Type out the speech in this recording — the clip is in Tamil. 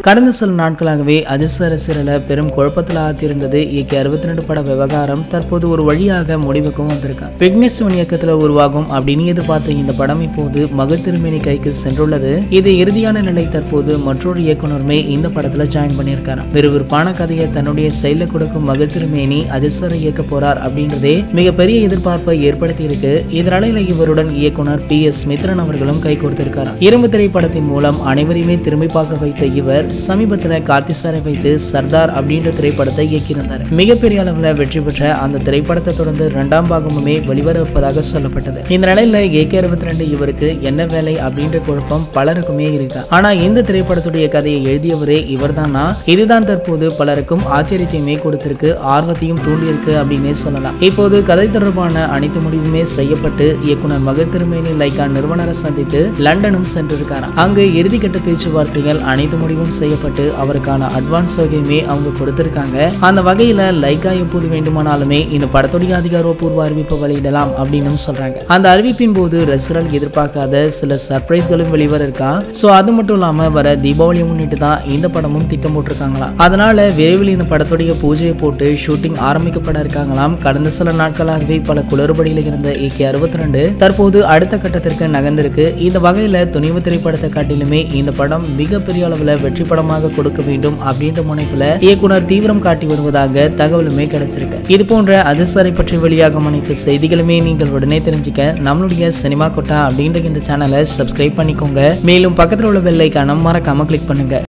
கடந்த சில நாட்களாகவே அதிர்ஷ்ட ரசிகர்களை பெரும் குழப்பத்தில் ஆத்திருந்தது இயக்கி அறுபத்தி ரெண்டு பட விவகாரம் தற்போது ஒரு வழியாக முடிவுக்கும் வந்திருக்கான் விக்னேஷ் சிவன் இயக்கத்தில் உருவாகும் அப்படின்னு எதிர்பார்த்த இந்த படம் இப்போது மகள் திருமேனி கைக்கு சென்றுள்ளது இது இறுதியான நிலை தற்போது மற்றொரு இயக்குனருமே இந்த படத்துல ஜாயின் பண்ணியிருக்காரு விறுவிறுப்பான கதையை தன்னுடைய செயல கொடுக்கும் மகள் திருமேனி அதிர்ஷ்டரை இயக்க போறார் அப்படின்றதே மிகப்பெரிய எதிர்பார்ப்பை ஏற்படுத்தி இருக்கு இதனால இவருடன் இயக்குனர் பி எஸ் மித்ரன் அவர்களும் கை கொடுத்திருக்காரு இரும்பு திரைப்படத்தின் மூலம் அனைவரையுமே திரும்பி பார்க்க வைத்த இவர் சமீபத்தில் கார்த்திசாரை வைத்து சர்தார் அப்படின்ற திரைப்படத்தை இயக்கியிருந்தார் மிகப்பெரிய அளவில் வெற்றி பெற்ற அந்த திரைப்படத்தை தொடர்ந்து இரண்டாம் பாகமுமே வெளிவரப்பதாக சொல்லப்பட்டது இந்த நிலையில ஏகே அறுபத்தி ரெண்டு இவருக்கு என்ன வேலை அப்படின்ற குழப்பம் பலருக்குமே இருக்கு ஆனா இந்த திரைப்படத்துடைய கதையை எழுதியவரே இவர்தானா இதுதான் தற்போது பலருக்கும் ஆச்சரியத்தையுமே கொடுத்திருக்கு ஆர்வத்தையும் தூண்டியிருக்கு அப்படின்னே சொல்லலாம் இப்போது கதை தொடர்பான அனைத்து முடிவுமே செய்யப்பட்டு இயக்குனர் மகள் திருமேனி லைக்கா நிறுவனரை சந்தித்து லண்டனும் சென்றிருக்காராம் அங்கு இறுதிக்கட்ட பேச்சுவார்த்தைகள் அனைத்து முடிவும் செய்யப்பட்டு அவருக்கான அட்வான்ஸ் தொகையுமே அவங்க கொடுத்திருக்காங்க அந்த வகையில லைக்கா எப்போது வேண்டுமானாலுமே இந்த படத்துடைய அதிகாரப்பூர்வ அறிவிப்பை வெளியிடலாம் அப்படின்னு சொல்றாங்க அந்த அறிவிப்பின் போது ரசிகர்கள் எதிர்பார்க்காத சில சர்ப்ரைஸ்களும் வெளிவர இருக்கா சோ அது மட்டும் இல்லாம வர தீபாவளியை முன்னிட்டு தான் இந்த படமும் திட்டம் போட்டிருக்காங்களாம் அதனால விரைவில் இந்த படத்துடைய பூஜையை போட்டு ஷூட்டிங் ஆரம்பிக்கப்பட இருக்காங்களாம் கடந்த சில நாட்களாகவே பல குளறுபடியில் இருந்த ஏகே அறுபத்தி ரெண்டு தற்போது அடுத்த கட்டத்திற்கு நகர்ந்திருக்கு இந்த வகையில துணிவு திரைப்படத்தை காட்டிலுமே இந்த படம் மிகப்பெரிய அளவுல வெற்றி படமாக கொடுக்க வேண்டும் அப்படின்ற முனைப்புல இயக்குனர் தீவிரம் காட்டி வருவதாக தகவலுமே கிடைச்சிருக்கு இது போன்ற அதிர்சரை பற்றி வெளியாகும் அனைத்து செய்திகளுமே நீங்கள் உடனே தெரிஞ்சுக்க நம்மளுடைய சினிமா கொட்டா அப்படின்ற இந்த சேனலை சப்ஸ்கிரைப் பண்ணிக்கோங்க மேலும் பக்கத்தில் உள்ள பெல் ஐக்கான மறக்காம கிளிக் பண்ணுங்க